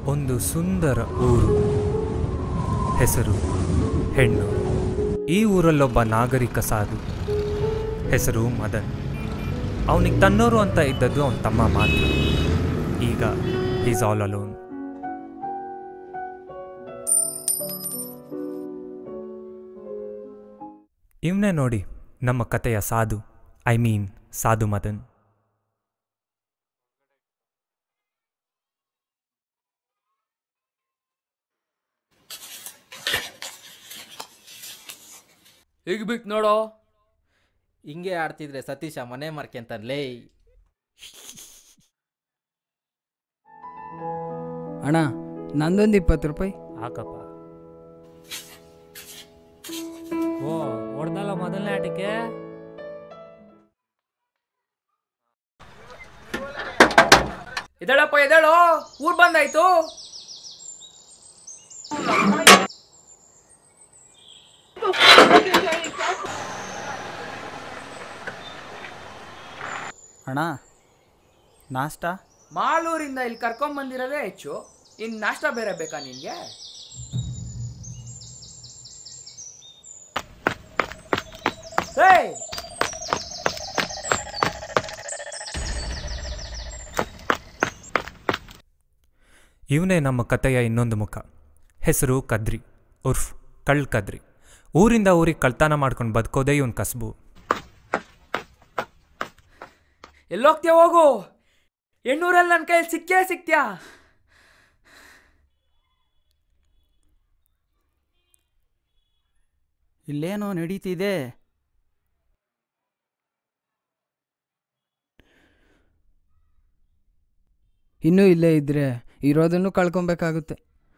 ಒಂದು ಸುಂದರ ಊರು ಹೆಸರು ಹೆಣ್ಣು ಈ ಊರಲ್ಲೊಬ್ಬ ನಾಗರಿಕ ಸಾಧು ಹೆಸರು ಮದನ್ ಅವನಿಗೆ ತನ್ನೋರು ಅಂತ ಇದ್ದದ್ದು ಅವನ ತಮ್ಮ ಮಾತ್ರ ಈಗ ಈಸ್ ಆಲ್ ಅಲೋನ್ ಇವನೇ ನೋಡಿ ನಮ್ಮ ಕತೆಯ ಸಾಧು ಐ ಮೀನ್ ಸಾಧು ಮದನ್ ಈಗ ಬಿಟ್ಟು ನೋಡೋ ಹಿಂಗೆ ಆಡ್ತಿದ್ರೆ ಸತೀಶ ಮನೆ ಮಾರ್ಕೆಂತಾನ್ಲೇ ಅಣ್ಣ ನಂದೊಂದು ಇಪ್ಪತ್ತು ರೂಪಾಯಿ ಹಾಕಪ್ಪ ಓ ಹೊಡೆದಲ್ಲ ಮೊದಲನೇ ಆಟಕ್ಕೆ ಎದ್ದೇಳಪ್ಪ ಎದ್ದೇಳೋ ಊರ್ ಬಂದಾಯ್ತು ಅಣ್ಣ ನಾಷ್ಟ ಮಾಲೂರಿಂದ ಇಲ್ಲಿ ಕರ್ಕೊಂಡ್ ಬಂದಿರೋದೇ ಹೆಚ್ಚು ಇನ್ ನಾಷ್ಟ ಬೇರೆ ಬೇಕಾ ನಿನ್ಗೆ ಏಯ್! ಇವನೇ ನಮ್ಮ ಕತೆಯ ಇನ್ನೊಂದು ಮುಖ ಹೆಸರು ಕದ್ರಿ ಉರ್ಫ್ ಕಳ್ ಕದ್ರಿ ಊರಿಂದ ಊರಿಗೆ ಕಳ್ತನ ಮಾಡ್ಕೊಂಡು ಬದುಕೋದೇ ಇವನ್ ಕಸ್ಬು ಎಲ್ಲೋಗ್ತೀಯ ಹೋಗು ಎಣ್ಣೂರಲ್ಲಿ ನನ್ನ ಕೈಯಲ್ಲಿ ಸಿಕ್ಕೇ ಸಿಕ್ತ್ಯಾ ಇಲ್ಲೇನೋ ನಡೀತಿದೆ ಇನ್ನೂ ಇಲ್ಲೇ ಇದ್ರೆ ಇರೋದನ್ನು ಕಳ್ಕೊಬೇಕಾಗುತ್ತೆ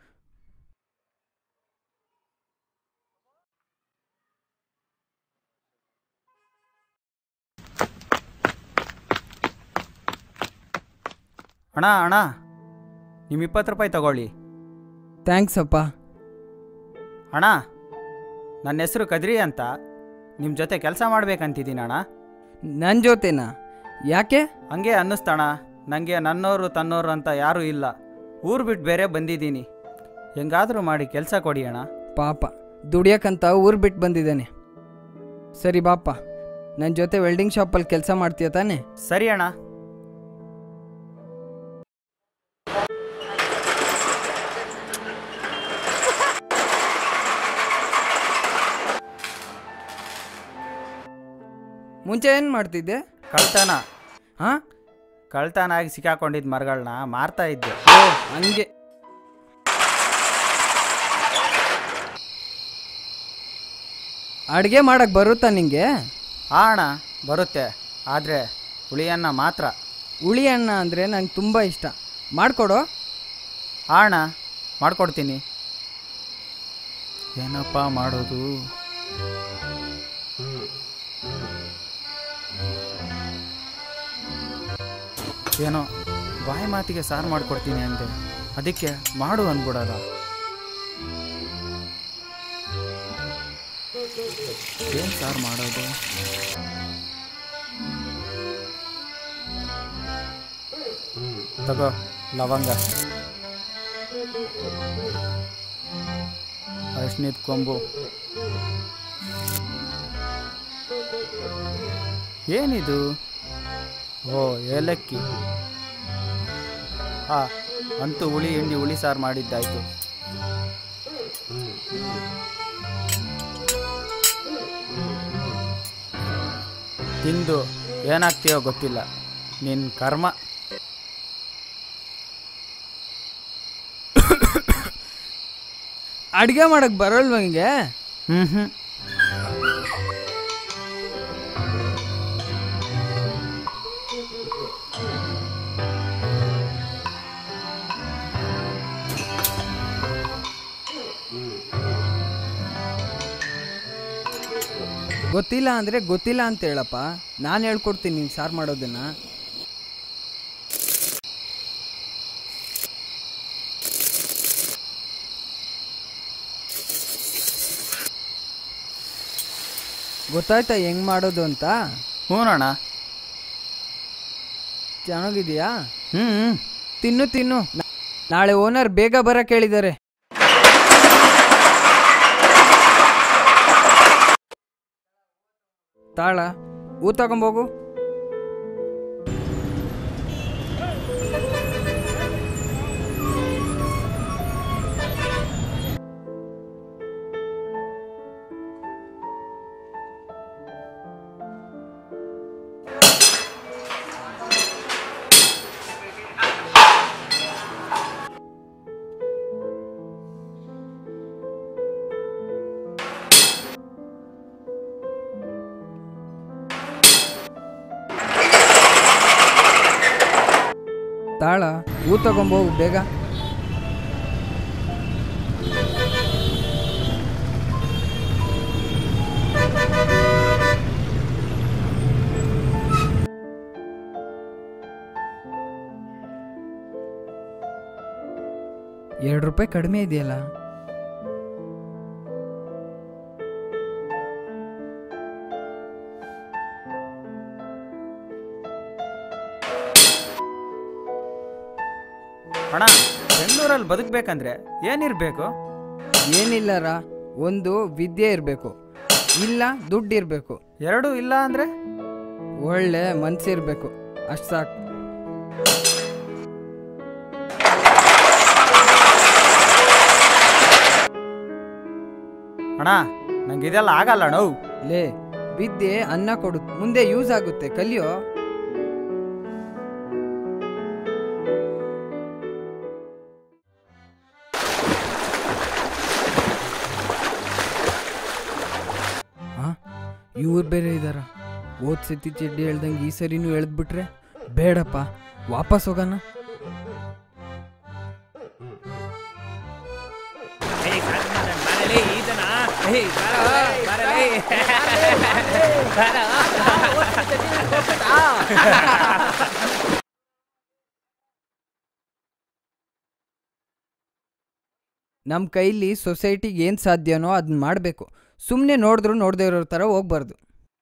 ಅಣ್ಣ ಅಣ್ಣ ನಿಮ್ಮ ಇಪ್ಪತ್ತು ರೂಪಾಯಿ ತಗೊಳ್ಳಿ ಥ್ಯಾಂಕ್ಸ್ ಅಪ್ಪ ಅಣ್ಣ ನನ್ನ ಹೆಸರು ಕದ್ರಿ ಅಂತ ನಿಮ್ಮ ಜೊತೆ ಕೆಲಸ ಮಾಡ್ಬೇಕಂತಿದ್ದೀನಿ ಅಣ್ಣ ನನ್ನ ಜೊತೆನಾ ಯಾಕೆ ಹಂಗೆ ಅನ್ನಿಸ್ತಣ ನನಗೆ ನನ್ನೋರು ತನ್ನೋರು ಅಂತ ಯಾರೂ ಇಲ್ಲ ಊರು ಬಿಟ್ಟು ಬೇರೆ ಬಂದಿದ್ದೀನಿ ಹೆಂಗಾದರೂ ಮಾಡಿ ಕೆಲಸ ಕೊಡಿ ಅಣ್ಣ ಪಾಪ ದುಡಿಯೋಕ್ಕಂತ ಊರು ಬಿಟ್ಟು ಬಂದಿದ್ದಾನೆ ಸರಿ ಬಾಪ ನನ್ನ ಜೊತೆ ವೆಲ್ಡಿಂಗ್ ಶಾಪಲ್ಲಿ ಕೆಲಸ ಮಾಡ್ತೀಯ ತಾನೆ ಸರಿ ಅಣ್ಣ ಮುಂಚೆ ಏನು ಮಾಡ್ತಿದ್ದೆ ಕಳ್ತನ ಹಾಂ ಕಳ್ತನ ಆಗಿ ಸಿಕ್ಕಾಕೊಂಡಿದ್ದ ಮರಗಳನ್ನ ಮಾರ್ತಾ ಇದ್ದೆ ಓ ಹಂಗೆ ಅಡುಗೆ ಮಾಡಕ್ಕೆ ಬರುತ್ತಾ ನಿಂಗೆ ಆ ಅಣ್ಣ ಬರುತ್ತೆ ಆದರೆ ಹುಳಿಯನ್ನ ಮಾತ್ರ ಹುಳಿ ಅನ್ನ ಅಂದರೆ ನಂಗೆ ತುಂಬ ಇಷ್ಟ ಮಾಡಿಕೊಡು ಆ ಅಣ್ಣ ಮಾಡ್ಕೊಡ್ತೀನಿ ಏನಪ್ಪ ಮಾಡೋದು ಏನೋ ಬಾಯಿ ಮಾತಿಗೆ ಸಾರು ಮಾಡ್ಕೊಡ್ತೀನಿ ಅಂದೆ ಅದಕ್ಕೆ ಮಾಡು ಅಂದ್ಬಿಡೋದ ಏನು ಸಾರು ಮಾಡೋದು ತಗೋ ಲವಂಗ ಅರಿಶಿನದ ಕೊಂಬು ಏನಿದು ಓ ಏಲಕ್ಕಿ ಆ ಅಂತೂ ಹುಳಿ ಹಿಂಡಿ ಹುಳಿ ಸಾರು ಮಾಡಿದ್ದಾಯ್ತು ತಿಂದು ಏನಾಗ್ತೀಯೋ ಗೊತ್ತಿಲ್ಲ ನಿನ್ನ ಕರ್ಮ ಅಡುಗೆ ಮಾಡಕ್ಕೆ ಬರಲ್ವ ಹಿಂಗೆ ಹ್ಞೂ ಹ್ಞೂ ಗೊತ್ತಿಲ್ಲ ಅಂದರೆ ಗೊತ್ತಿಲ್ಲ ಅಂತ ಹೇಳಪ್ಪ ನಾನು ಹೇಳ್ಕೊಡ್ತೀನಿ ನೀನು ಸಾರು ಮಾಡೋದನ್ನ ಗೊತ್ತಾಯ್ತಾ ಹೆಂಗ್ ಮಾಡೋದು ಅಂತ ಹ್ಞೂನಣ್ಣ ಚೆನ್ನಾಗಿದೆಯಾ ಹ್ಞೂ ಹ್ಞೂ ತಿನ್ನು ತಿನ್ನು ನಾಳೆ ಓನರ್ ಬೇಗ ಬರ ಕೇಳಿದ್ದಾರೆ ತಾಳ ಹೂ ತಗೊಂಬೋಗು ತಾಳ ಹೂ ತಗೊಂಬೋಗು ಬೇಗ ಎರಡು ರೂಪಾಯಿ ಕಡಿಮೆ ಇದೆಯಲ್ಲ ಅಣ್ಣ ಬೆಂಗಳೂರಲ್ಲಿ ಬದುಕಬೇಕಂದ್ರೆ ಏನಿರಬೇಕು ಏನಿಲ್ಲರ ಒಂದು ವಿದ್ಯೆ ಇರಬೇಕು ಇಲ್ಲ ದುಡ್ಡು ಇರಬೇಕು ಎರಡೂ ಇಲ್ಲ ಅಂದರೆ ಒಳ್ಳೆ ಮನ್ಸಿರ್ಬೇಕು ಅಷ್ಟು ಸಾಕು ಅಣ್ಣ ನಂಗೆ ಇದೆಲ್ಲ ಆಗಲ್ಲ ನೋವು ಲೇ ವಿದ್ಯೆ ಅನ್ನ ಕೊಡು ಮುಂದೆ ಯೂಸ್ ಆಗುತ್ತೆ ಕಲಿಯೋ ಇವ್ರು ಬೇರೆ ಇದಾರ ಓದ್ ಸತಿ ಚೆಡ್ಡಿ ಹೇಳ್ದಂಗೆ ಈ ಸರಿನೂ ಎಳ್ದ್ಬಿಟ್ರೆ ಬೇಡಪ್ಪ ವಾಪಸ್ ಹೋಗೋಣ ನಮ್ಮ ಕೈಲಿ ಸೊಸೈಟಿಗೆ ಏನು ಸಾಧ್ಯನೋ ಅದನ್ನ ಮಾಡಬೇಕು ಸುಮ್ಮನೆ ನೋಡಿದ್ರು ನೋಡದೇ ಇರೋ ಥರ ಹೋಗ್ಬಾರ್ದು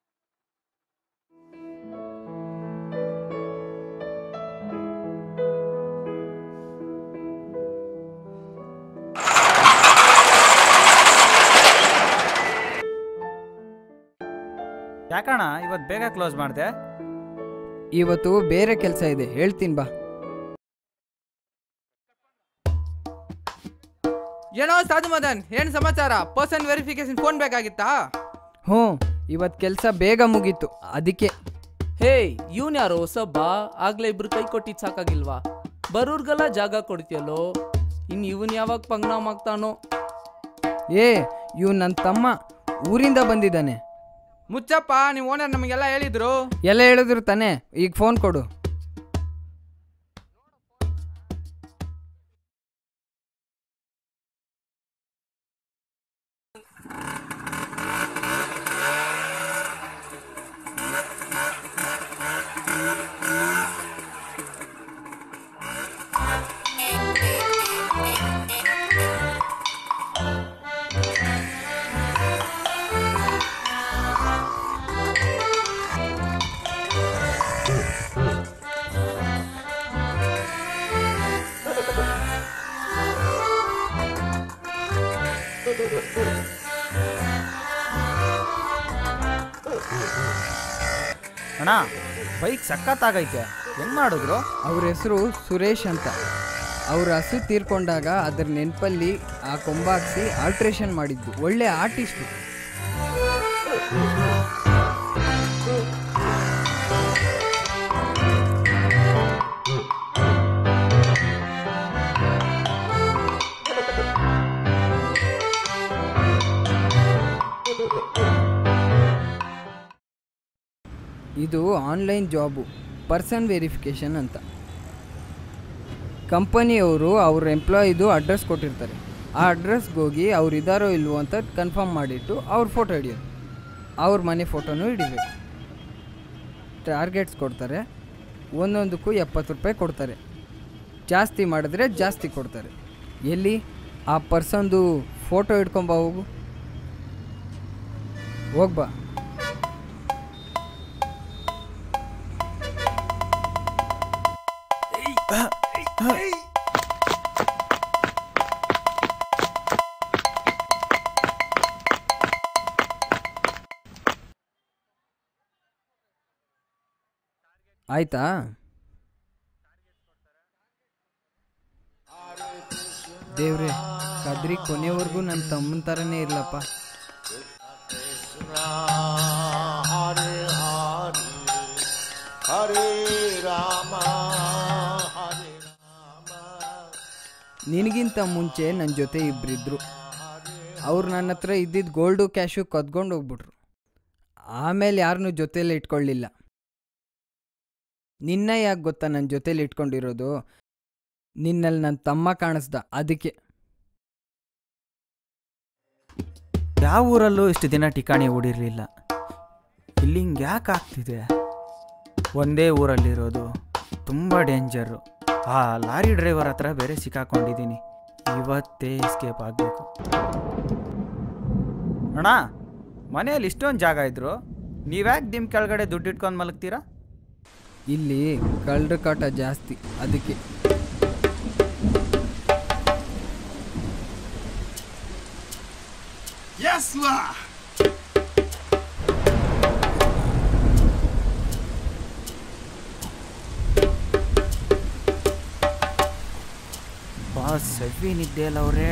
ಯಾಕಣ್ಣ ಇವತ್ತು ಬೇಗ ಕ್ಲೋಸ್ ಮಾಡಿದೆ ಇವತ್ತು ಬೇರೆ ಕೆಲಸ ಇದೆ ಹೇಳ್ತೀನಿ ಬಾ ಏನೋ ಸಾಧು ಮದನ್ ಏನ್ ಸಮಾಚಾರ ಪರ್ಸನ್ ವೆರಿಫಿಕೇಶನ್ ಫೋನ್ ಬೇಕಾಗಿತ್ತಾ ಹ್ಞೂ ಇವತ್ತು ಕೆಲಸ ಬೇಗ ಮುಗೀತು ಅದಕ್ಕೆ ಹೇ ಇವನ್ ಯಾರೋ ಹೊಸಬ್ಬ ಆಗ್ಲೇ ಇಬ್ರು ಕೈ ಕೊಟ್ಟಿದ್ ಸಾಕಾಗಿಲ್ವಾ ಬರೋರ್ಗೆಲ್ಲ ಜಾಗ ಕೊಡ್ತೀಯಲ್ಲೋ ಇನ್ ಇವನ್ ಯಾವಾಗ ಪಂಗ್ನಾಮ್ ಆಗ್ತಾನೋ ಏ ಇವ್ ನನ್ನ ತಮ್ಮ ಊರಿಂದ ಬಂದಿದ್ದಾನೆ ಮುಚ್ಚಪ್ಪ ನೀವು ಓನರ್ ನಮಗೆಲ್ಲ ಹೇಳಿದ್ರು ಎಲ್ಲ ಹೇಳಿದ್ರು ತಾನೇ ಈಗ ಫೋನ್ ಕೊಡು ಅಣ್ಣ ಬೈಕ್ ಸಖತ್ತಾಗೈತೆ ಹೆಂಗ್ ಮಾಡಿದ್ರು ಅವ್ರ ಹೆಸರು ಸುರೇಶ್ ಅಂತ ಅವ್ರ ಹಸು ತೀರ್ಕೊಂಡಾಗ ಅದ್ರ ನೆನಪಲ್ಲಿ ಆ ಕೊಂಬಾಕ್ಸಿ ಆಲ್ಟ್ರೇಷನ್ ಮಾಡಿದ್ದು ಒಳ್ಳೆ ಆರ್ಟಿಸ್ಟು ಇದು ಆನ್ಲೈನ್ ಜಾಬು ಪರ್ಸನ್ ವೆರಿಫಿಕೇಷನ್ ಅಂತ ಕಂಪನಿಯವರು ಅವ್ರ ಎಂಪ್ಲಾಯಿದು ಅಡ್ರೆಸ್ ಕೊಟ್ಟಿರ್ತಾರೆ ಆ ಅಡ್ರೆಸ್ಗೆ ಹೋಗಿ ಅವ್ರು ಇದ್ದಾರೋ ಇಲ್ವೋ ಅಂತ ಕನ್ಫರ್ಮ್ ಮಾಡಿಟ್ಟು ಅವ್ರ ಫೋಟೋ ಹಿಡಿಯೋದು ಅವ್ರ ಮನೆ ಫೋಟೋನು ಹಿಡಿಬೇಕು ಟಾರ್ಗೆಟ್ಸ್ ಕೊಡ್ತಾರೆ ಒಂದೊಂದಕ್ಕೂ ಎಪ್ಪತ್ತು ರೂಪಾಯಿ ಕೊಡ್ತಾರೆ ಜಾಸ್ತಿ ಮಾಡಿದ್ರೆ ಜಾಸ್ತಿ ಕೊಡ್ತಾರೆ ಎಲ್ಲಿ ಆ ಪರ್ಸನ್ದು ಫೋಟೋ ಹಿಡ್ಕೊಂಬ ಹೋಗು ಹೋಗ್ಬಾ ಆಯ್ತಾ ದೇವ್ರೆ ಕದ್ರಿ ಕೊನೆವರೆಗೂ ನನ್ನ ತಮ್ಮನ ಥರನೇ ಇರ್ಲಪ್ಪ ನಿನಗಿಂತ ಮುಂಚೆ ನನ್ನ ಜೊತೆ ಇಬ್ಬರಿದ್ರು ಅವ್ರು ನನ್ನ ಹತ್ರ ಇದ್ದಿದ್ದು ಗೋಲ್ಡು ಕ್ಯಾಶು ಕದ್ಕೊಂಡು ಹೋಗ್ಬಿಟ್ರು ಆಮೇಲೆ ಯಾರನ್ನೂ ಜೊತೆಯಲ್ಲಿ ಇಟ್ಕೊಳ್ಳಿಲ್ಲ ನಿನ್ನ ಯಾಕೆ ಗೊತ್ತಾ ನನ್ನ ಜೊತೆಲಿ ಇಟ್ಕೊಂಡಿರೋದು ನಿನ್ನಲ್ಲಿ ನನ್ನ ತಮ್ಮ ಕಾಣಿಸ್ದ ಅದಕ್ಕೆ ಯಾವ ಊರಲ್ಲೂ ಇಷ್ಟು ದಿನ ಠಿಕಾಣಿ ಹೂಡಿರಲಿಲ್ಲ ಇಲ್ಲಿ ಹಿಂಗೆ ಯಾಕೆ ಆಗ್ತಿದೆ ಒಂದೇ ಊರಲ್ಲಿರೋದು ತುಂಬ ಡೇಂಜರು ಆ ಲಾರಿ ಡ್ರೈವರ್ ಹತ್ರ ಬೇರೆ ಸಿಕ್ಕಾಕೊಂಡಿದ್ದೀನಿ ಇವತ್ತೇ ಎಸ್ಕೇಪ್ ಆಗಬೇಕು ಅಣ್ಣ ಮನೆಯಲ್ಲಿ ಇಷ್ಟೊಂದು ಜಾಗ ಇದ್ರು ನೀವ್ಯಾಕೆ ನಿಮ್ಮ ಕೆಳಗಡೆ ದುಡ್ಡು ಇಟ್ಕೊಂಡು ಮಲಗ್ತೀರಾ ಇಲ್ಲಿ ಕಳ್ಳರ ಕಾಟ ಜಾಸ್ತಿ ಅದಕ್ಕೆ ಬಾಸ್ ಸೆವಿ ನಿದ್ದೆ ಅಲ್ಲ ಅವರೇ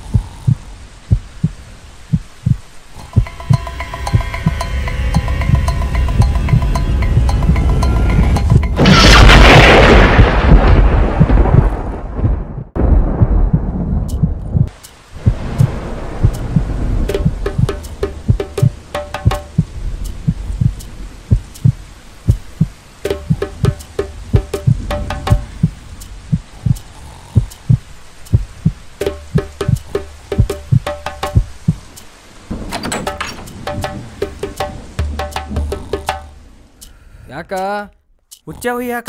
ಯಾಕ ಹುಚ್ಚ ಯಾಕ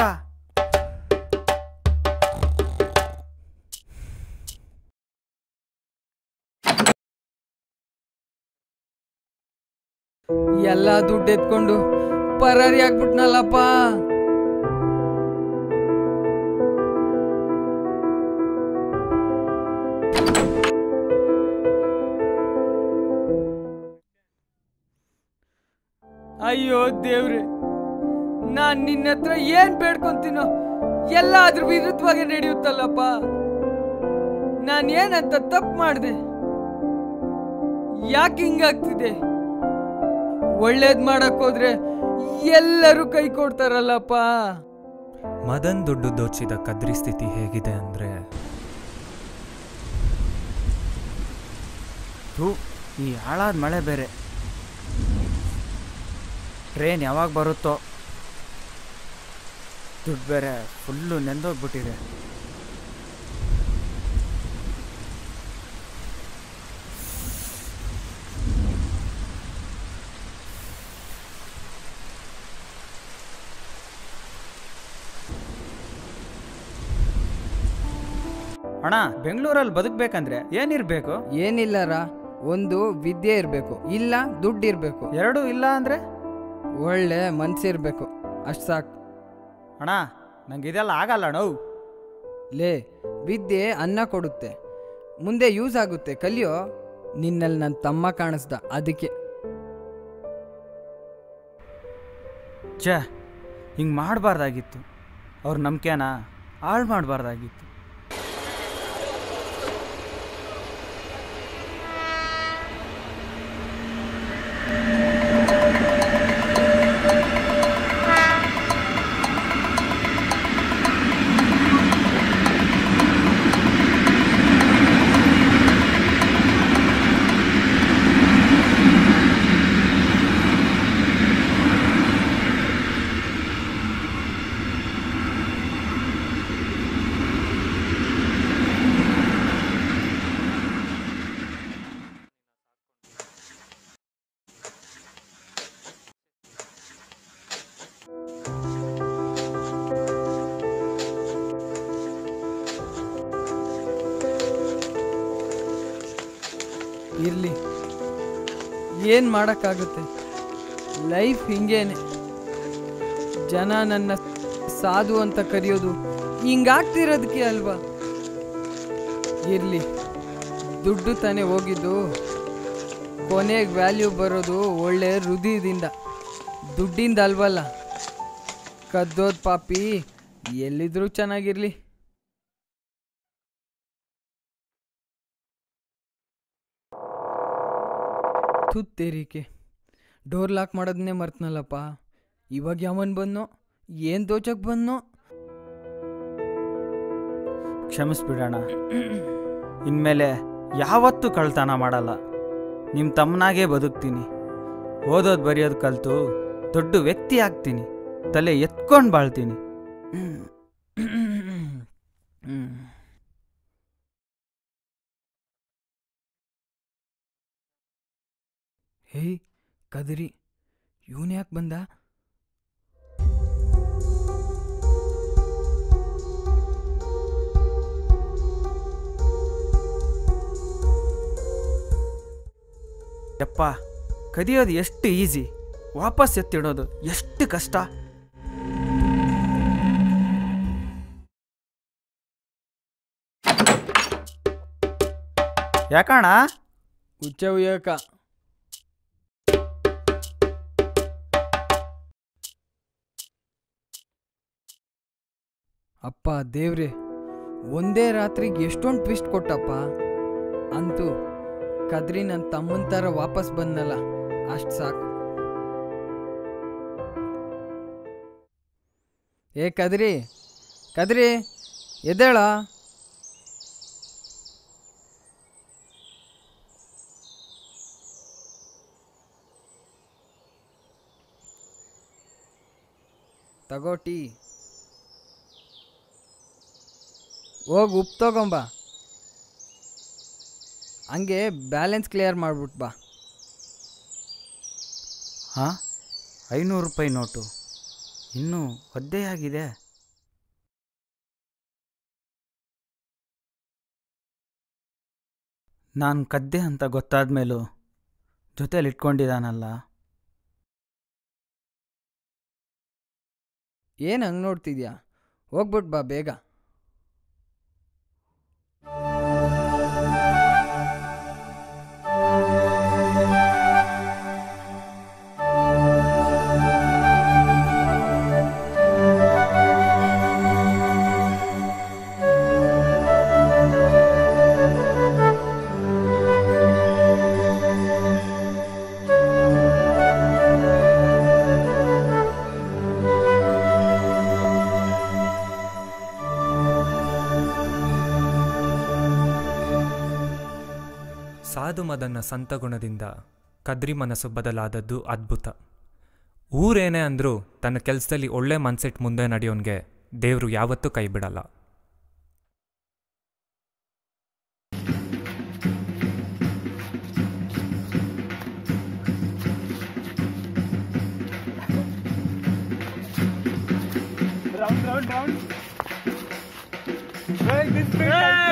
ಎಲ್ಲ ದುಡ್ಡು ಎತ್ಕೊಂಡು ಪರಾರಿ ಆಗ್ಬಿಟ್ನಲ್ಲಪ್ಪ ಅಯ್ಯೋ ದೇವ್ರೆ ನಾನ್ ನಿನ್ನ ಹತ್ರ ಏನ್ ಬೇಡ್ಕೊಂತೀನೋ ಎಲ್ಲ ಅದ್ರ ವಿರುದ್ಧವಾಗಿ ನಡೆಯುತ್ತಲ್ಲಪ್ಪ ನಾನ್ ಏನಂತ ತಪ್ಪು ಮಾಡಿದೆ ಯಾಕೆ ಹಿಂಗಾಗ್ತಿದೆ ಒಳ್ಳೇದ್ ಮಾಡಕ್ ಹೋದ್ರೆ ಎಲ್ಲರೂ ಕೈ ಕೊಡ್ತಾರಲ್ಲಪ್ಪ ಮದನ್ ದುಡ್ಡು ದೋಚಿದ ಕದ್ರಿ ಸ್ಥಿತಿ ಹೇಗಿದೆ ಅಂದ್ರೆ ಥೂ ಈ ಹಾಳಾದ ಮಳೆ ಬೇರೆ ಟ್ರೈನ್ ಯಾವಾಗ ಬರುತ್ತೋ ದುಡ್ಡು ಬೇರೆ ಫುಲ್ಲು ನೆಂದೋಗ್ಬಿಟ್ಟಿದೆ ಅಣ್ಣ ಬೆಂಗಳೂರಲ್ಲಿ ಬದುಕ್ಬೇಕಂದ್ರೆ ಏನಿರ್ಬೇಕು ಏನಿಲ್ಲರ ಒಂದು ವಿದ್ಯೆ ಇರಬೇಕು ಇಲ್ಲ ದುಡ್ಡು ಇರಬೇಕು ಎರಡೂ ಇಲ್ಲ ಅಂದ್ರೆ ಒಳ್ಳೆ ಮನ್ಸಿರ್ಬೇಕು ಅಷ್ಟು ಸಾಕು ಅಣ್ಣ ನಂಗೆ ಇದೆಲ್ಲ ಆಗಲ್ಲ ನೋವು ಲೇ ವಿದ್ಯೆ ಅನ್ನ ಕೊಡುತ್ತೆ ಮುಂದೆ ಯೂಸ್ ಆಗುತ್ತೆ ಕಲಿಯೋ ನಿನ್ನಲ್ಲಿ ನನ್ನ ತಮ್ಮ ಕಾಣಿಸ್ದ ಅದಕ್ಕೆ ಛೇ ಹಿಂಗೆ ಮಾಡಬಾರ್ದಾಗಿತ್ತು ಅವ್ರ ನಂಬಿಕೆನ ಹಾಳು ಮಾಡಬಾರ್ದಾಗಿತ್ತು ಇರಲಿ ಏನು ಮಾಡೋಕ್ಕಾಗುತ್ತೆ ಲೈಫ್ ಹಿಂಗೇನೆ ಜನ ನನ್ನ ಸಾಧು ಅಂತ ಕರೆಯೋದು ಹಿಂಗಾಗ್ತಿರೋದಕ್ಕೆ ಅಲ್ವಾ ಇರಲಿ ದುಡ್ಡು ತಾನೇ ಹೋಗಿದ್ದು ಕೊನೆಗೆ ವ್ಯಾಲ್ಯೂ ಬರೋದು ಒಳ್ಳೆ ಹೃದಯದಿಂದ ದುಡ್ಡಿಂದ ಅಲ್ವಲ್ಲ ಕದ್ದೋದ್ ಪಾಪಿ ಎಲ್ಲಿದ್ರೂ ಚೆನ್ನಾಗಿರ್ಲಿ ತುತ್ತೇರಿಕೆ ಡೋರ್ ಲಾಕ್ ಮಾಡೋದನ್ನೇ ಮರ್ತನಲ್ಲಪ್ಪ ಇವಾಗ ಯಾವನ್ ಬಂದ್ನೋ ಏನು ದೋಚಕ್ ಬಂದ್ನೋ ಕ್ಷಮಿಸ್ಬಿಡೋಣ ಇನ್ಮೇಲೆ ಯಾವತ್ತೂ ಕಳ್ತನ ಮಾಡಲ್ಲ ನಿಮ್ಮ ತಮ್ಮನಾಗೇ ಬದುಕ್ತೀನಿ ಓದೋದು ಬರೆಯೋದು ಕಲಿತು ದೊಡ್ಡ ವ್ಯಕ್ತಿ ಆಗ್ತೀನಿ ತಲೆ ಎತ್ಕೊಂಡು ಬಾಳ್ತೀನಿ ಹ್ಮ್. ಹೇಯ್ ಕದರಿ ಇವನ್ ಯಾಕೆ ಬಂದ ಯಪ್ಪ ಕದಿಯೋದು ಎಷ್ಟು ಈಸಿ ವಾಪಸ್ ಎತ್ತಿಡೋದು ಎಷ್ಟು ಕಷ್ಟ ಯಾಕಣ ಹುಚ್ಚ ಉಯ್ಯಕ ಅಪ್ಪ ದೇವ್ರೆ ಒಂದೇ ರಾತ್ರಿಗೆ ಎಷ್ಟೊಂದು ಟ್ವಿಸ್ಟ್ ಕೊಟ್ಟಪ್ಪ ಅಂತೂ ಕದ್ರಿ ನನ್ನ ತಮ್ಮನ ಥರ ವಾಪಸ್ ಬಂದಲ್ಲ ಅಷ್ಟು ಸಾಕು ಏ ಕದ್ರಿ ಕದ್ರಿ ಎದ್ದೇಳ ತಗೋ ಟೀ ಹೋಗಿ ಉಪ್ಪು ತಗೊಂಬ ಹಂಗೆ ಬ್ಯಾಲೆನ್ಸ್ ಕ್ಲಿಯರ್ ಮಾಡ್ಬಿಟ್ಟು ಬಾ ಹಾಂ ಐನೂರು ರೂಪಾಯಿ ನೋಟು ಇನ್ನೂ ಒದ್ದೆ ಆಗಿದೆ ನಾನು ಕದ್ದೆ ಅಂತ ಗೊತ್ತಾದ ಮೇಲೂ ಜೊತೇಲಿ ಇಟ್ಕೊಂಡಿದ್ದಾನಲ್ಲ ಏನು ಹಂಗೆ ನೋಡ್ತಿದ್ಯಾ ಹೋಗ್ಬಿಟ್ಟು ಬಾ ಬೇಗ ಸಾಧು ಮದನ್ನ ಸಂತ ಗುಣದಿಂದ ಕದ್ರಿ ಮನಸ್ಸು ಬದಲಾದದ್ದು ಅದ್ಭುತ ಊರೇನೇ ಅಂದರೂ ತನ್ನ ಕೆಲಸದಲ್ಲಿ ಒಳ್ಳೆ ಮನ್ಸಿಟ್ಟು ಮುಂದೆ ನಡೆಯೋನ್ಗೆ ದೇವರು ಯಾವತ್ತೂ ಕೈ ಬಿಡಲ್ಲ Hey, this big